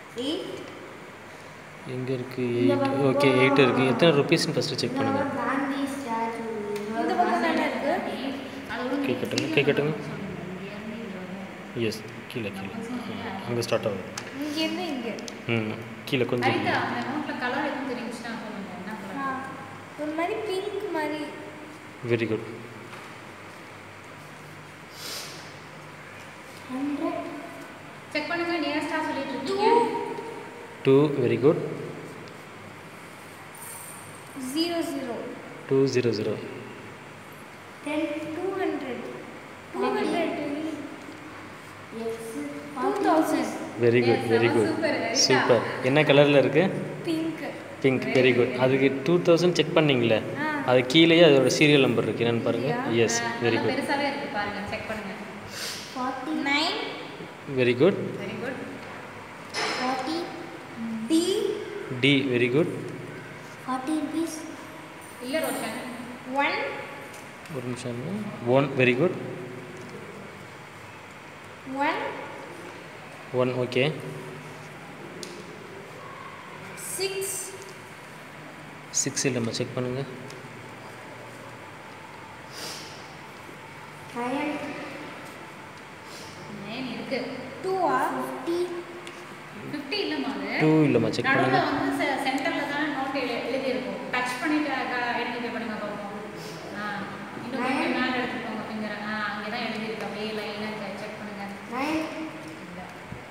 Eight எங்கே இருக்குது eight okay eight இருக்குது எத்தனை ருபீஸ்னு ஃபஸ்ட்டு செக் பண்ணுங்கள் காந்தி ஸ்டாச்சு இந்த பக்கம் தானே இருக்கு கை கட்டுங்க கை கட்டுங்க எஸ் கீழே கீழே அங்கே ஸ்டார்ட் ஆகுது இங்கேருந்து இங்கே ம் கீழே கொஞ்சம் கவிதா அந்த நோட்டில் கலர் எதுவும் தெரிஞ்சுன்னா சொல்லுங்க என்ன ஆ கலர் ஒரு மாதிரி பிங்க் மாதிரி வெரி குட் ஹண்ட்ரட் செக் பண்ணுங்க நியரஸ்டாக சொல்லிட்டு இருக்கீங்க two very good zero zero two zero zero ten two hundred two hundred X two thousand very good Yes, very ரொம்ப குட் super, Rita. சூப்பர் என்ன கலரில் இருக்குது பிங்க் பிங்க் வெரி குட் அதுக்கு two thousand check பண்ணீங்களே ஆ அது கீழேயே அதோட சீரியல் நம்பர் இருக்குது என்னென்னு பாருங்கள் எஸ் வெரி குட் பெருசாகவே இருக்கு பாருங்க செக் பண்ணுங்க forty nine very good very good forty T T very good forty rupees இல்லை ரோஷன் ஒன் ஒரு நிமிஷம் one very good one one okay six six இல்லைம்மா செக் பண்ணுங்கள் நயன் நைன் இருக்கு டூவா ஃபிஃப்டி ஃபிஃப்டி இல்லைம்மா அது டூ இல்லைம்மா செக் நடுவில் பண்ணுங்கள் வந்து சென்டரில் தான் நோட் எழுதியிருக்கும் டச் பண்ணிட்டு ஐடென்டிஃபை பண்ணுங்க பார்ப்போம் ஆ இன்னும் கொஞ்சம் மேலே எடுத்துக்கோங்க ஃபிங்கரை ஆ அங்கே தான் எழுதியிருக்கு அப்படியே லைனாக செக் பண்ணுங்க நைன் இல்லை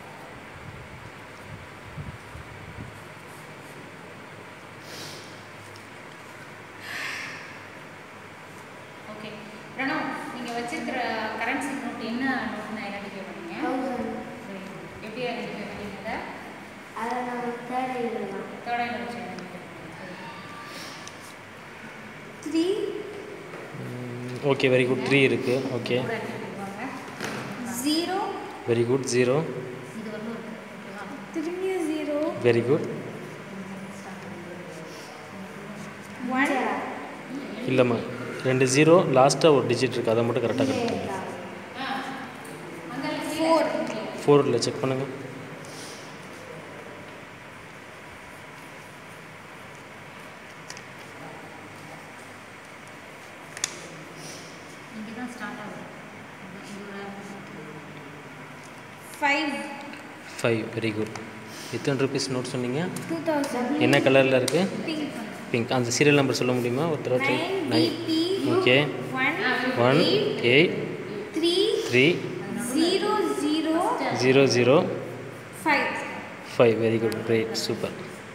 ஓகே பிரணவ் நீங்கள் வச்சிருக்கிற கரன்சி நோட் என்ன நோட்னு ஐடென்டிஃபை பண்ணீங்க தௌசண்ட் சரி. எப்படி ஐடென்டிஃபை பண்ணீங்க அதை அதை நம்ம தேர்ட் எழுதலாம் தேர்ட் ஐடென்டிஃபை வச்சு identify three okay very good three இருக்குது ஓகே கூட எடுத்துக்கோங்க ஜீரோ வெரி குட் ஜீரோ இது வரலும் இருக்கு ஓகேவா திரும்பியும் ஜீரோ வெரி குட் ஒன் இல்லைம்மா ரெண்டு ஜீரோ லாஸ்ட்டாக ஒரு டிஜிட் இருக்குது அதை மட்டும் கரெக்டாக கரெக்டாக ஃபோர் ஃபோரில் செக் பண்ணுங்கள் இங்கே தான் ஸ்டார்ட் ஆகுது இதோட ஃபைவ் ஃபைவ் வெரி குட் எத்தனை ருபீஸ் நோட் சொன்னீங்க டூ தௌசண்ட் என்ன கலரில் இருக்குது பிங்க் பிங்க் அந்த சீரியல் நம்பர் சொல்ல முடியுமா ஒரு தடவை try nine nine DP okay one one eight three three zero zero zero zero five five very good great super